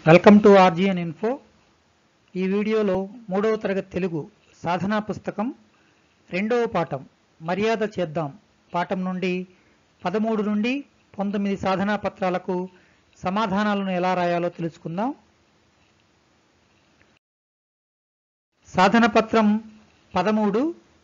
welcome to ఆర్జిఎన్ info ఈ వీడియోలో మూడవ తరగతి తెలుగు సాధనా పుస్తకం రెండవ పాఠం మర్యాద చేద్దాం పాఠం నుండి పదమూడు నుండి పంతొమ్మిది సాధనా పత్రాలకు సమాధానాలను ఎలా రాయాలో తెలుసుకుందాం సాధన పత్రం పదమూడు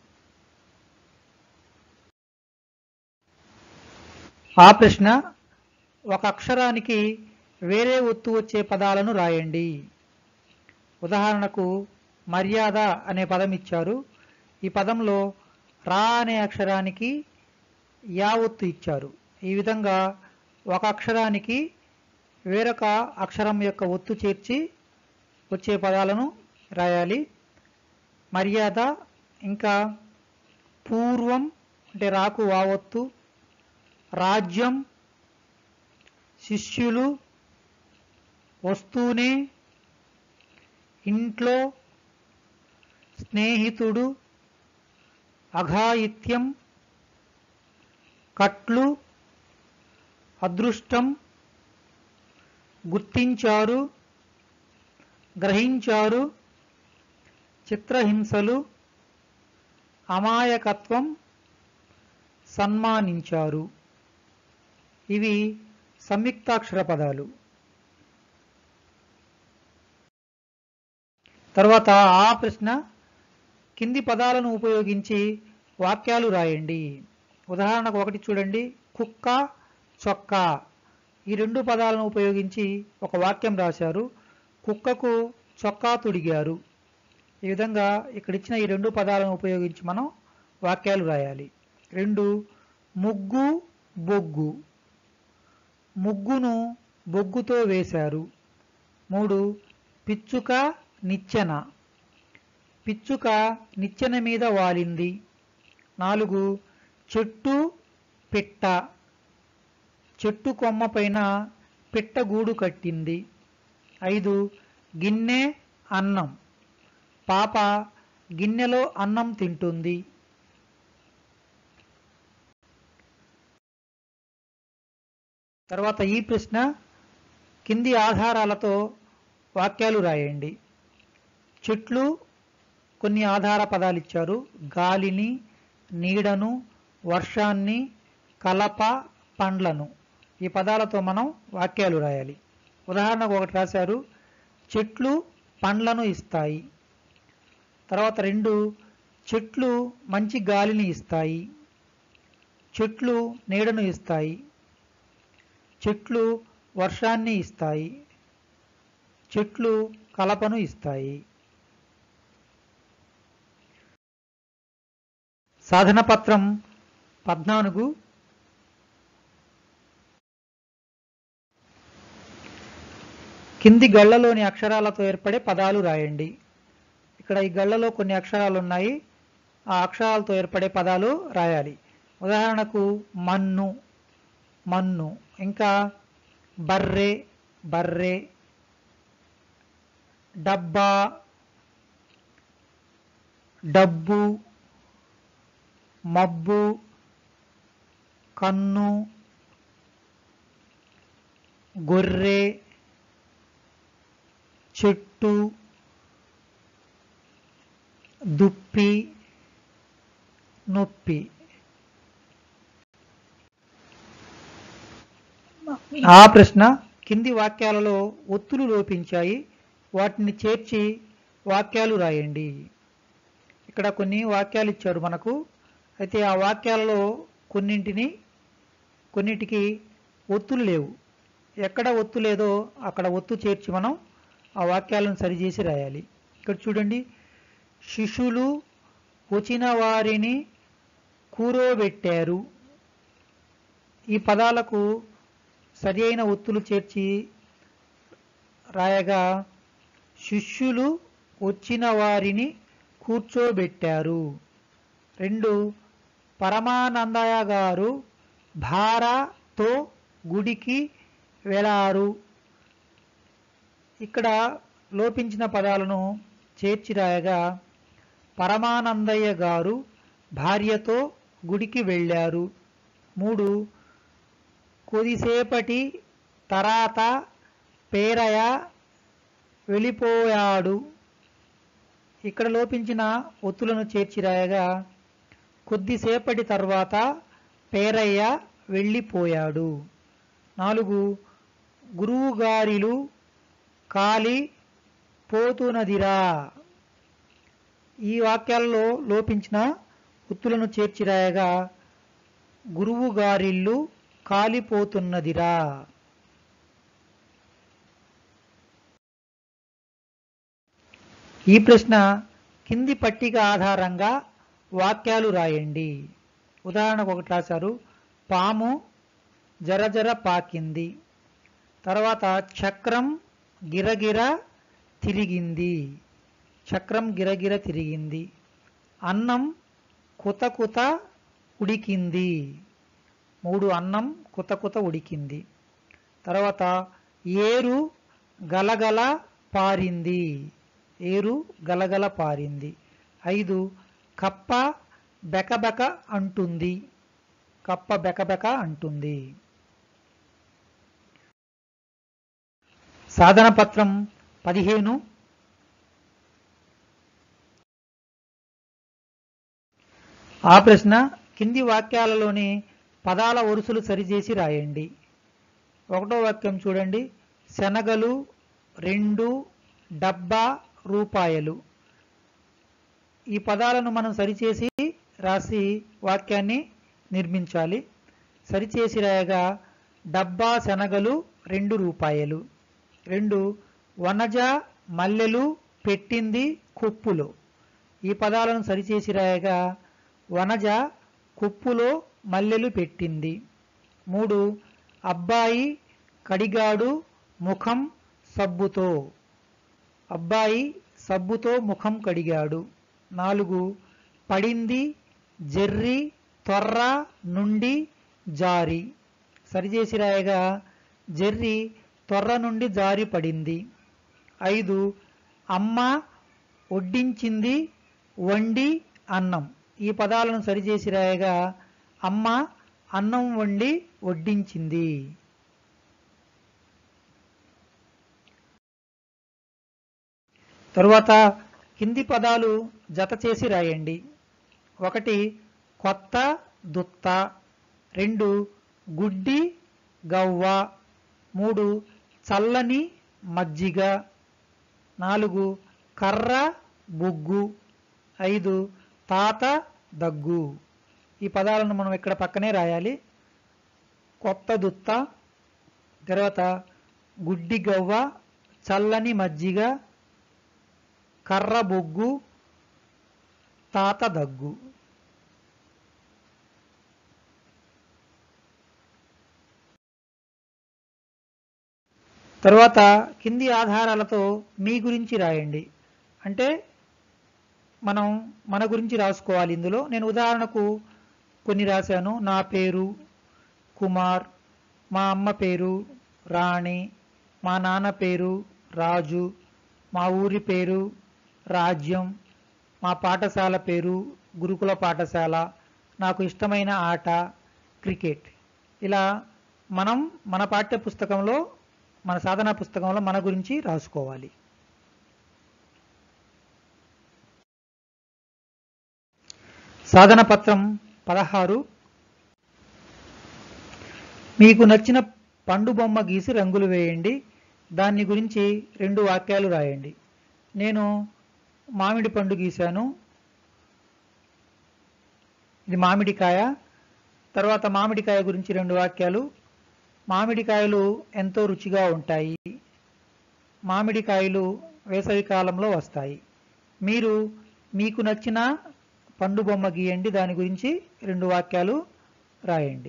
ఆ ప్రశ్న ఒక అక్షరానికి వేరే ఒత్తు వచ్చే పదాలను రాయండి ఉదాహరణకు మర్యాద అనే పదం ఇచ్చారు ఈ పదంలో రా అనే అక్షరానికి యా ఒత్తు ఇచ్చారు ఈ విధంగా ఒక అక్షరానికి వేరొక అక్షరం యొక్క ఒత్తు చేర్చి వచ్చే పదాలను రాయాలి మర్యాద ఇంకా పూర్వం అంటే రాకు వావొత్తు రాజ్యం శిష్యులు వస్తూనే ఇంట్లో స్నేహితుడు అఘాయిత్యం కట్లు అదృష్టం గుర్తించారు గ్రహించారు చిత్రహింసలు అమాయకత్వం సన్మానించారు ఇవి సంయుక్తాక్షర పదాలు తర్వాత ఆ ప్రశ్న కింది పదాలను ఉపయోగించి వాక్యాలు రాయండి ఉదాహరణకు ఒకటి చూడండి కుక్క చొక్కా ఈ రెండు పదాలను ఉపయోగించి ఒక వాక్యం రాశారు కుక్కకు చొక్కా తొడిగారు ఈ విధంగా ఇక్కడ ఇచ్చిన ఈ రెండు పదాలను ఉపయోగించి మనం వాక్యాలు రాయాలి రెండు ముగ్గు బొగ్గు ముగ్గును బొగ్గుతో వేశారు మూడు పిచ్చుక నిచ్చెన పిచ్చుక నిచ్చెన మీద వాలింది నాలుగు చెట్టు పిట్ట చెట్టు కొమ్మ పైన పిట్ట గూడు కట్టింది ఐదు గిన్నె అన్నం పాప గిన్నెలో అన్నం తింటుంది తర్వాత ఈ ప్రశ్న కింది ఆధారాలతో వాక్యాలు రాయండి చెట్లు కొన్ని ఆధార పదాలు ఇచ్చారు గాలిని నీడను వర్షాన్ని కలప పండ్లను ఈ పదాలతో మనం వాక్యాలు రాయాలి ఉదాహరణకు ఒకటి రాశారు చెట్లు పండ్లను ఇస్తాయి తర్వాత రెండు చెట్లు మంచి గాలిని ఇస్తాయి చెట్లు నీడను ఇస్తాయి చెట్లు వర్షాన్ని ఇస్తాయి చెట్లు కలపను ఇస్తాయి సాధన పత్రం పద్నాలుగు కింది గళ్లలోని అక్షరాలతో ఏర్పడే పదాలు రాయండి ఇక్కడ ఈ గళ్లలో కొన్ని అక్షరాలు ఉన్నాయి ఆ అక్షరాలతో ఏర్పడే పదాలు రాయాలి ఉదాహరణకు మన్ను మన్ను ఇంకా బర్రె బర్రె డబ్బా డబ్బు మబ్బు కన్ను గొర్రె చెట్టు దుప్పి నొప్పి ఆ ప్రశ్న కింది వాక్యాలలో ఒత్తులు లోపించాయి వాటిని చేర్చి వాక్యాలు రాయండి ఇక్కడ కొన్ని వాక్యాలు ఇచ్చాడు మనకు అయితే ఆ వాక్యాలలో కొన్నింటిని కొన్నిటికి ఒత్తులు లేవు ఎక్కడ ఒత్తు లేదో అక్కడ ఒత్తు చేర్చి మనం ఆ వాక్యాలను సరిచేసి రాయాలి ఇక్కడ చూడండి శిష్యులు వచ్చిన వారిని కూరోబెట్టారు ఈ పదాలకు సరి అయిన ఒత్తులు చేర్చి రాయగా శిష్యులు వచ్చిన వారిని కూర్చోబెట్టారు రెండు పరమానందయ్య గారు భారతో గుడికి వెళ్ళారు ఇక్కడ లోపించిన పదాలను చేర్చి రాయగా పరమానందయ్య గారు భార్యతో గుడికి వెళ్ళారు మూడు కొద్దిసేపటి తర్వాత పేరయ్య వెళ్ళిపోయాడు ఇక్కడ లోపించిన ఒత్తులను చేర్చి రాయగా కొద్దిసేపటి తర్వాత పేరయ్య వెళ్ళిపోయాడు నాలుగు గురువుగారిలు కాలి పోతునదిరా ఈ వాక్యాలలో లోపించిన ఒత్తులను చేర్చి రాయగా గురువుగారిల్లు కాలిపోతున్నదిరా ఈ ప్రశ్న కింది పట్టిక ఆధారంగా వాక్యాలు రాయండి ఉదాహరణకు ఒకటి రాశారు పాము జరజర పాకింది తర్వాత చక్రం గిరగిర తిరిగింది చక్రం గిరగిర తిరిగింది అన్నం కుత కుత ఉడికింది మూడు అన్నం కుత కుత ఉడికింది తర్వాత ఏరు గలగల పారింది ఏరు గలగల పారింది ఐదు కప్ప బెకబెక అంటుంది కప్ప బెకబెక అంటుంది సాధన పత్రం పదిహేను ఆ ప్రశ్న కింది వాక్యాలలోని పదాల వరుసలు సరిచేసి రాయండి ఒకటో వాక్యం చూడండి శనగలు రెండు డబ్బా రూపాయలు ఈ పదాలను మనం సరిచేసి రాసి వాక్యాన్ని నిర్మించాలి సరిచేసి రాయగా డబ్బా శనగలు రెండు రూపాయలు రెండు వనజ మల్లెలు పెట్టింది కుప్పులో ఈ పదాలను సరిచేసి రాయగా వనజ కుప్పులో మల్లెలు పెట్టింది మూడు అబ్బాయి కడిగాడు ముఖం సబ్బుతో అబ్బాయి సబ్బుతో ముఖం కడిగాడు నాలుగు పడింది జెర్రి తొర్ర నుండి జారి సరిచేసి రాయగా జెర్రి తొర్ర నుండి జారి పడింది ఐదు అమ్మ వడ్డించింది వండి అన్నం ఈ పదాలను సరిచేసి రాయగా అమ్మ అన్నం వండి వడ్డించింది తరువాత కింది పదాలు జత చేసి రాయండి ఒకటి కొత్త దుత్త రెండు గుడ్డి గవ్వ మూడు చల్లని మజ్జిగ నాలుగు కర్ర బొగ్గు ఐదు తాత దగ్గు ఈ పదాలను మనం ఇక్కడ పక్కనే రాయాలి కొత్త దుత్త తర్వాత గుడ్డి గవ్వ చల్లని మజ్జిగ కర్ర బొగ్గు తాత దగ్గు తరువాత కింది ఆధారాలతో మీ గురించి రాయండి అంటే మనం మన గురించి రాసుకోవాలి ఇందులో నేను ఉదాహరణకు కొన్ని రాశాను నా పేరు కుమార్ మా అమ్మ పేరు రాణి మా నాన్న పేరు రాజు మా ఊరి పేరు రాజ్యం మా పాఠశాల పేరు గురుకుల పాఠశాల నాకు ఇష్టమైన ఆట క్రికెట్ ఇలా మనం మన పాఠ్య పుస్తకంలో మన సాధనా పుస్తకంలో మన గురించి రాసుకోవాలి సాధన పత్రం పదహారు మీకు నచ్చిన పండు బొమ్మ గీసి రంగులు వేయండి దాన్ని గురించి రెండు వాక్యాలు రాయండి నేను మామిడి పండు గీశాను ఇది మామిడికాయ తర్వాత మామిడికాయ గురించి రెండు వాక్యాలు మామిడికాయలు ఎంతో రుచిగా ఉంటాయి మామిడికాయలు వేసవి కాలంలో వస్తాయి మీరు మీకు నచ్చిన పండు బొమ్మ గీయండి దాని గురించి రెండు వాక్యాలు రాయండి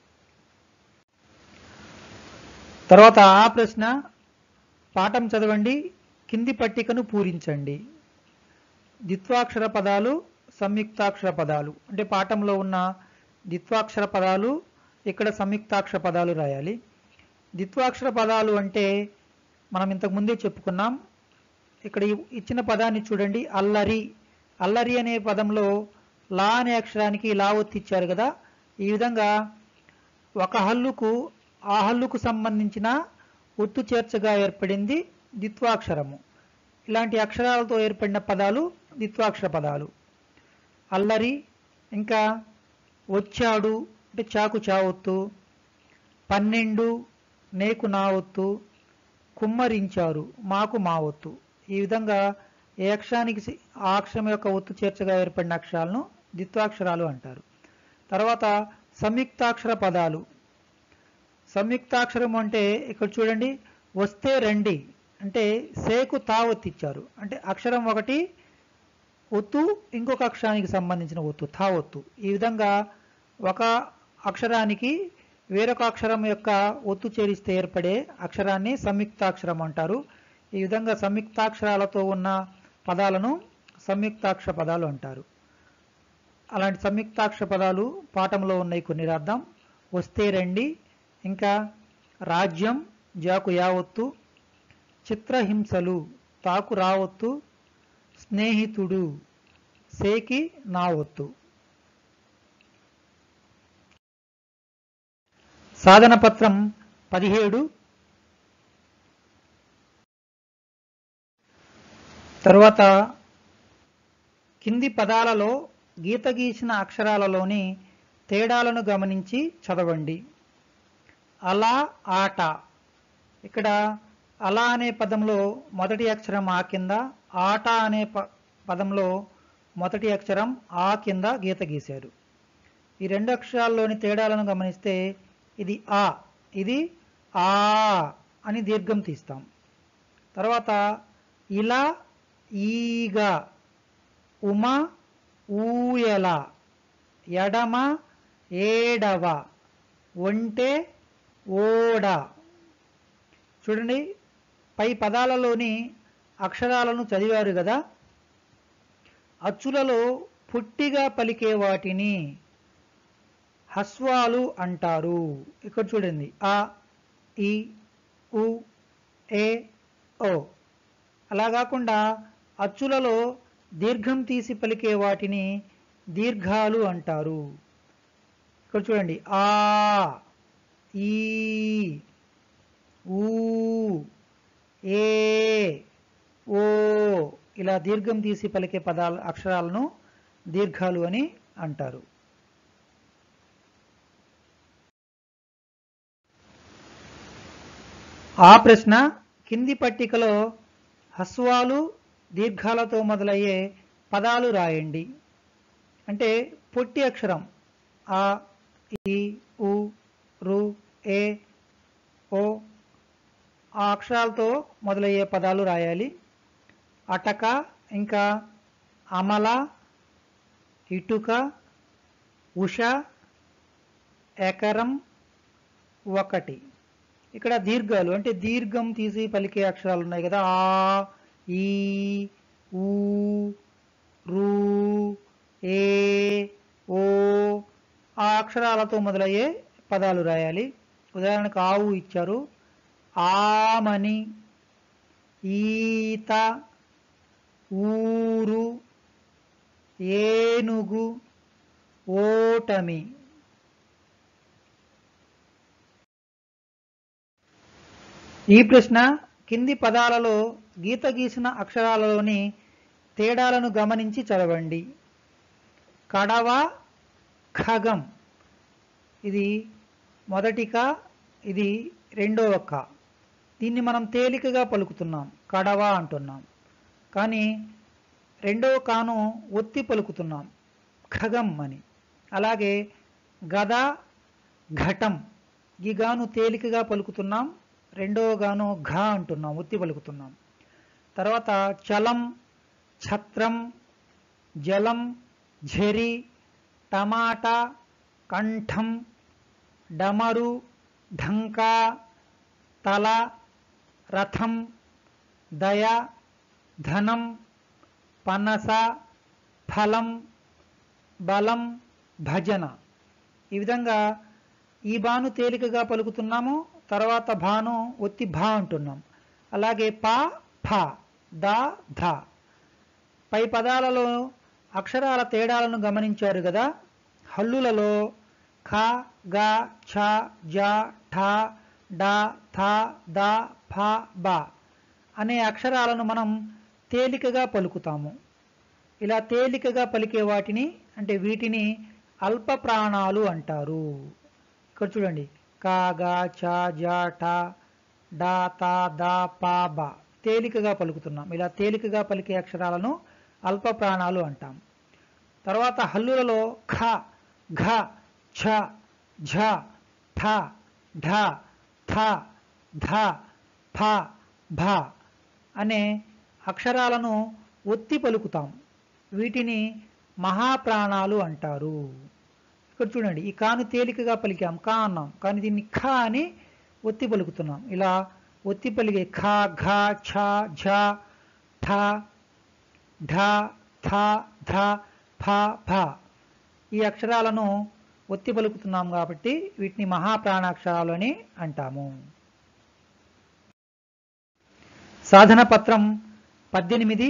తర్వాత ఆ ప్రశ్న పాఠం చదవండి కింది పట్టికను పూరించండి ద్విత్వాక్షర పదాలు సంయుక్తాక్షర పదాలు అంటే పాఠంలో ఉన్న ద్విత్వాక్షర పదాలు ఇక్కడ సంయుక్తాక్షర పదాలు రాయాలి ద్విత్వాక్షర పదాలు అంటే మనం ఇంతకు ముందే చెప్పుకున్నాం ఇక్కడ ఇ- ఇచ్చిన పదాన్ని చూడండి అల్లరి అల్లరి అనే పదంలో లా అనే అక్షరానికి లా ఒత్తి ఇచ్చారు కదా ఈ విధంగా ఒక హల్లుకు ఆ హల్లుకు సంబంధించిన ఒత్తు చేర్చగా ఏర్పడింది ద్విత్వాక్షరము ఇలాంటి అక్షరాలతో ఏర్పడిన పదాలు ద్విత్వాక్షర పదాలు అల్లరి ఇంకా వచ్చాడు అంటే చాకు చావొత్తు పన్నెండు నేకు నా ఒత్తు కుమ్మరించారు మాకు మా ఒత్తు ఈ విధంగా ఏ అక్షరానికి సి- ఆ అక్షరం యొక్క ఒత్తు చేర్చగా ఏర్పడిన అక్షరాలను ద్విత్వాక్షరాలు అంటారు తర్వాత సంయుక్తాక్షర పదాలు సంయుక్తాక్షరం అంటే ఇక్కడ చూడండి వస్తే రండి అంటే సేకు తా ఒత్తి ఇచ్చారు అంటే అక్షరం ఒకటి ఒత్తు ఇంకొక అక్షరానికి సంబంధించిన ఒత్తు థా ఒత్తు ఈ విధంగా ఒక అక్షరానికి వేరొక అక్షరం యొక్క ఒత్తు చేరిస్తే ఏర్పడే అక్షరాన్ని సంయుక్తాక్షరం అంటారు ఈ విధంగా సంయుక్తాక్షరాలతో ఉన్న పదాలను సంయుక్తాక్షర పదాలు అంటారు అలాంటి సంయుక్తాక్షర పదాలు పాఠంలో ఉన్నాయి కొన్ని రాద్దాం వస్తే రండి ఇంకా రాజ్యం జాకు యావత్తు చిత్రహింసలు తాకు రావత్తు స్నేహితుడు సేకి నావత్తు సాధన పత్రం పదిహేడు తరువాత కింది పదాలలో గీత గీసిన అక్షరాలలోని తేడాలను గమనించి చదవండి అలా ఆట ఇక్కడ అలా అనే పదంలో మొదటి అక్షరం ఆ కింద ఆట అనే ప- పదంలో మొదటి అక్షరం ఆ కింద గీత గీశారు ఈ రెండు అక్షరాల్లోని తేడాలను గమనిస్తే ఇది ఆ ఇది ఆ అని దీర్ఘం తీస్తాం తర్వాత ఇలా ఈగ ఉమ ఊయల ఎడమ ఏడవ ఒంటె ఓడ చూడండి పై పదాలలోని అక్షరాలను చదివారు కదా అచ్చులలో పుట్టిగా పలికే వాటిని హస్వాలు అంటారు ఇక్కడ చూడండి ఆ ఈ ఉ ఏ ఓ అలా కాకుండా అచ్చులలో దీర్ఘం తీసి పలికే వాటిని దీర్ఘాలు అంటారు ఇక్కడ చూడండి ఆ ఈ ఊ ఏ ఓ ఇలా దీర్ఘం తీసి పలికే పదాల అక్షరాలను దీర్ఘాలు అని అంటారు ఆ ప్రశ్న కింది పట్టికలో హస్వాలు దీర్ఘాలతో మొదలయ్యే పదాలు రాయండి అంటే పొట్టి అక్షరం ఆ ఈ ఉ రు ఏ ఓ ఆ అక్షరాలతో మొదలయ్యే పదాలు రాయాలి అటక ఇంకా అమల ఇటుక ఉష ఎకరం ఒకటి ఇక్కడ దీర్ఘాలు అంటే దీర్ఘం తీసి పలికే అక్షరాలు ఉన్నాయి కదా ఆ ఈ ఊ రు ఏ ఓ ఆ అక్షరాలతో మొదలయ్యే పదాలు రాయాలి ఉదాహరణకు ఆవు ఇచ్చారు ఆమని ఈత ఊరు ఏనుగు ఓటమి ఈ ప్రశ్న కింది పదాలలో గీత గీసిన అక్షరాలలోని తేడాలను గమనించి చదవండి కడవ ఖగం ఇది మొదటి క ఇది రెండవ క దీన్ని మనం తేలికగా పలుకుతున్నాం కడవ అంటున్నాం కానీ రెండవ కాను ఒత్తి పలుకుతున్నాం ఖగం అని అలాగే గద ఘటం ఈ గాను తేలికగా పలుకుతున్నాం రెండవ గాను ఘ అంటున్నాం ఒత్తి పలుకుతున్నాం తర్వాత చలం ఛత్రం జలం ఝరి టమాటా కంఠం డమరు ఢంకా తల రథం దయ ధనం పనస ఫలం బలం భజన ఈ విధంగా ఈ బాను తేలికగా పలుకుతున్నాము తర్వాత భాను ఒత్తి భా అంటున్నాం అలాగే ప ఫ ద ధ పై పదాలలో అక్షరాల తేడాలను గమనించారు కదా హల్లులలో ఖ గ ఛ జ ఠ డ థ ద ఫ బ అనే అక్షరాలను మనం తేలికగా పలుకుతాము ఇలా తేలికగా పలికే వాటిని అంటే వీటిని అల్ప ప్రాణాలు అంటారు ఇక్కడ చూడండి కా గా చ జ ట డా తా దా పా బా తేలికగా పలుకుతున్నాం ఇలా తేలికగా పలికే అక్షరాలను అల్ప ప్రాణాలు అంటాం తర్వాత హల్లులలో ఖ ఘ ఛ ఝ ఠ ఢ థ ధ ఫ భ అనే అక్షరాలను ఒత్తి పలుకుతాం వీటిని మహాప్రాణాలు అంటారు ఇక్కడ చూడండి ఈ కాను తేలికగా పలికాం కా అన్నాం కానీ దీన్ని ఖ అని ఒత్తి పలుకుతున్నాం ఇలా ఒత్తి పలికే ఖ ఘ ఛ ఝ ఠ ఢ థ ధ ఫ భ ఈ అక్షరాలను ఒత్తి పలుకుతున్నాం కాబట్టి వీటిని మహాప్రాణాక్షరాలు అని అంటాము సాధన పత్రం పద్దెనిమిది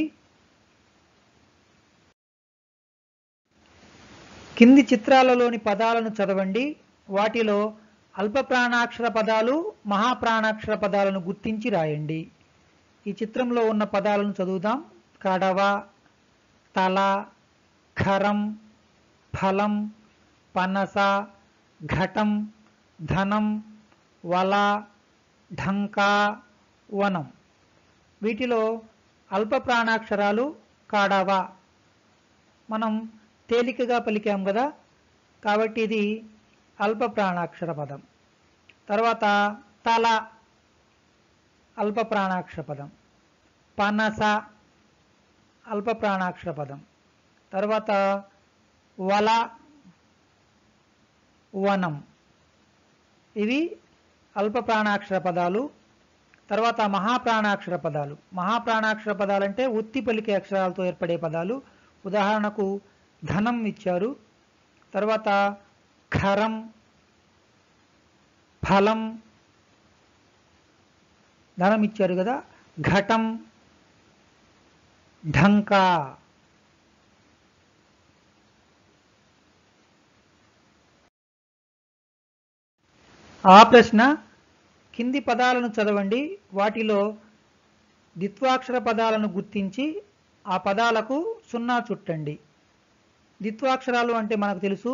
కింది చిత్రాలలోని పదాలను చదవండి వాటిలో అల్ప ప్రాణాక్షర పదాలు మహాప్రాణాక్షర పదాలను గుర్తించి రాయండి ఈ చిత్రంలో ఉన్న పదాలను చదువుదాం కడవ తల ఖరం ఫలం పనస ఘటం ధనం వల ఢంకా వనం వీటిలో అల్ప ప్రాణాక్షరాలు కాడవ మనం తేలికగా పలికాం కదా కాబట్టి ఇది అల్ప ప్రాణాక్షర పదం తర్వాత తల అల్ప ప్రాణాక్షర పదం పనస అల్ప ప్రాణాక్షర పదం తర్వాత వల వనం ఇవి అల్ప ప్రాణాక్షర పదాలు తర్వాత మహాప్రాణాక్షర పదాలు మహాప్రాణాక్షర పదాలు అంటే ఉత్తి పలికే అక్షరాలతో ఏర్పడే పదాలు ఉదాహరణకు ధనం ఇచ్చారు తర్వాత ఖరం ఫలం ధనం ఇచ్చారు కదా ఘటం ఢంకా ఆ ప్రశ్న కింది పదాలను చదవండి వాటిలో ద్విత్వాక్షర పదాలను గుర్తించి ఆ పదాలకు సున్నా చుట్టండి ద్విత్వాక్షరాలు అంటే మనకు తెలుసు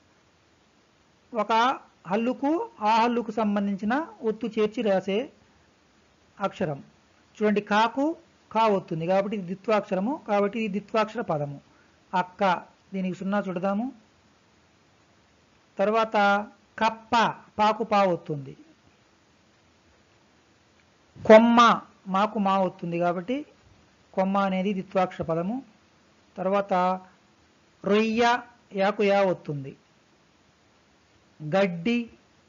ఒక హల్లుకు ఆ హల్లుకు సంబంధించిన ఒత్తు చేర్చి రాసే అక్షరం చూడండి కాకు కా వస్తుంది కాబట్టి ఇది ద్విత్వాక్షరము కాబట్టి ఇది ద్విత్వాక్షర పదము అక్క దీనికి సున్నా చుడదాము తర్వాత కప్ప పాకు పా వస్తుంది కొమ్మ మాకు మా వస్తుంది కాబట్టి కొమ్మ అనేది ద్విత్వాక్షర పదము తర్వాత రొయ్య యాకు యా వస్తుంది గడ్డి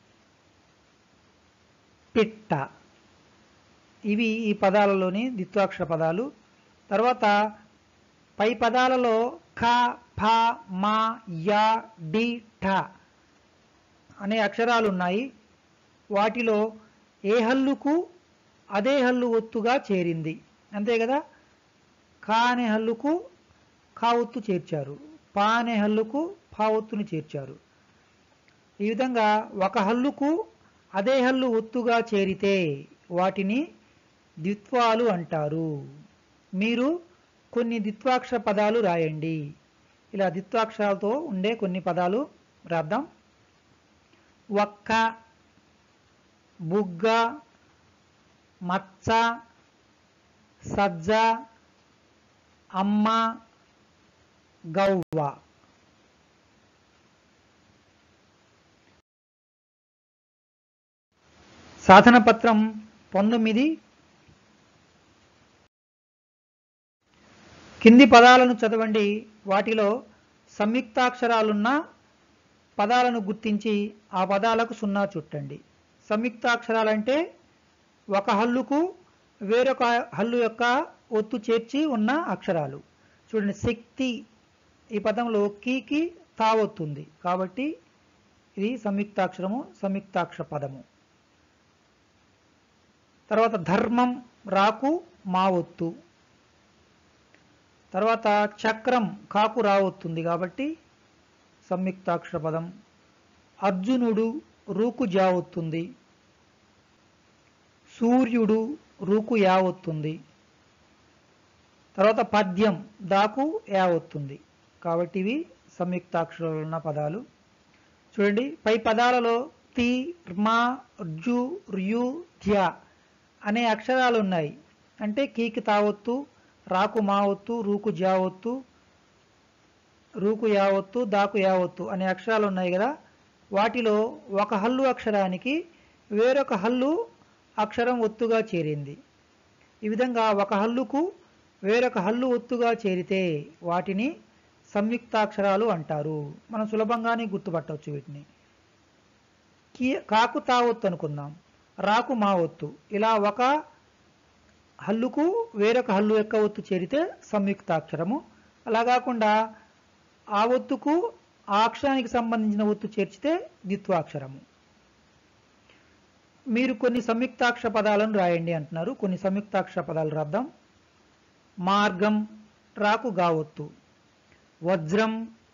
పిట్ట ఇవి ఈ పదాలలోని ద్విత్వాక్షర పదాలు తర్వాత పై పదాలలో ఖ ఫ మా యా డి ఠ అనే అక్షరాలు ఉన్నాయి వాటిలో ఏ హల్లుకు అదే హల్లు ఒత్తుగా చేరింది అంతే కదా కా అనే హల్లుకు కా ఒత్తు చేర్చారు పా అనే హల్లుకు పా ఒత్తుని చేర్చారు ఈ విధంగా ఒక హల్లుకు అదే హల్లు ఒత్తుగా చేరితే వాటిని ద్విత్వాలు అంటారు మీరు కొన్ని ద్విత్వాక్షర పదాలు రాయండి ఇలా ద్విత్వాక్షరాలతో ఉండే కొన్ని పదాలు రాద్దాం ఒక్క బుగ్గ మచ్చ సజ్జ అమ్మ గౌవ సాధన పత్రం పంతొమ్మిది కింది పదాలను చదవండి వాటిలో సంయుక్తాక్షరాలున్న పదాలను గుర్తించి ఆ పదాలకు సున్నా చుట్టండి సంయుక్తాక్షరాలంటే ఒక హల్లుకు వేరొక హల్లు యొక్క ఒత్తు చేర్చి ఉన్న అక్షరాలు చూడండి శక్తి ఈ పదంలో కీకి తా వస్తుంది కాబట్టి ఇది సంయుక్తాక్షరము సంయుక్తాక్షర పదము తర్వాత ధర్మం రాకు మా ఒత్తు తర్వాత చక్రం కాకు రావొస్తుంది కాబట్టి సంయుక్తాక్షర పదం అర్జునుడు రూకు జావొస్తుంది సూర్యుడు రూకు యా వస్తుంది తర్వాత పద్యం దాకు యా వస్తుంది కాబట్టి ఇవి సంయుక్తాక్షరాలు ఉన్న పదాలు చూడండి పై పదాలలో తి ర్మా ర్జు ర్యు ధ్య అనే అక్షరాలు ఉన్నాయి అంటే కీకి తావొత్తు రాకు మావొత్తు రూకు జావొత్తు రూకు యావత్తు దాకు యావత్తు అనే అక్షరాలు ఉన్నాయి కదా వాటిలో ఒక హల్లు అక్షరానికి వేరొక హల్లు అక్షరం ఒత్తుగా చేరింది ఈ విధంగా ఒక హల్లుకు వేరొక హల్లు ఒత్తుగా చేరితే వాటిని సంయుక్తాక్షరాలు అంటారు మనం సులభంగానే గుర్తుపట్టవచ్చు వీటిని కీ కాకు తావొత్తు అనుకుందాం రాకు మా ఒత్తు ఇలా ఒక హల్లుకు వేరొక హల్లు యొక్క ఒత్తు చేరితే సంయుక్తాక్షరము అలా కాకుండా ఆ ఒత్తుకు ఆ అక్షరానికి సంబంధించిన ఒత్తు చేర్చితే ద్విత్వాక్షరము మీరు కొన్ని సంయుక్తాక్షర పదాలను రాయండి అంటున్నారు కొన్ని సంయుక్తాక్షర పదాలు రాద్దాం మార్గం రాకు గావొత్తు వజ్రం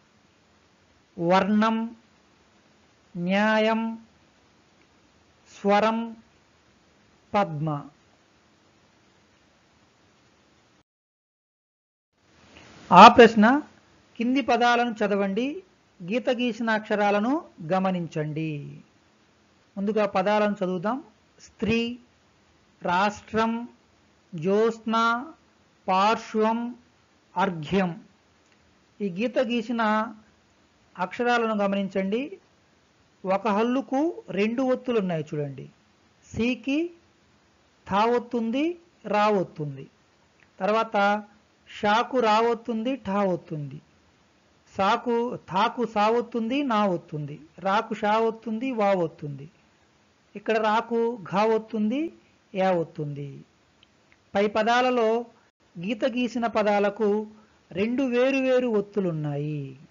వర్ణం న్యాయం స్వరం పద్మ ఆ ప్రశ్న కింది పదాలను చదవండి గీత గీసిన అక్షరాలను గమనించండి ముందుగా పదాలను చదువుదాం స్త్రీ రాష్ట్రం జ్యోత్స్న పార్శ్వం అర్ఘ్యం ఈ గీత గీసిన అక్షరాలను గమనించండి ఒక హల్లుకు రెండు ఒత్తులు ఉన్నాయి చూడండి సికి థా ఒత్తుంది రా ఒత్తుంది తర్వాత షాకు రా ఒత్తుంది ఠా ఒత్తుంది సాకు థాకు సా ఒత్తుంది నా ఒత్తుంది రాకు షా ఒత్తుంది వా ఒత్తుంది ఇక్కడ రాకు ఘా ఒత్తుంది యా ఒత్తుంది పై పదాలలో గీత గీసిన పదాలకు రెండు వేరు వేరు ఒత్తులున్నాయి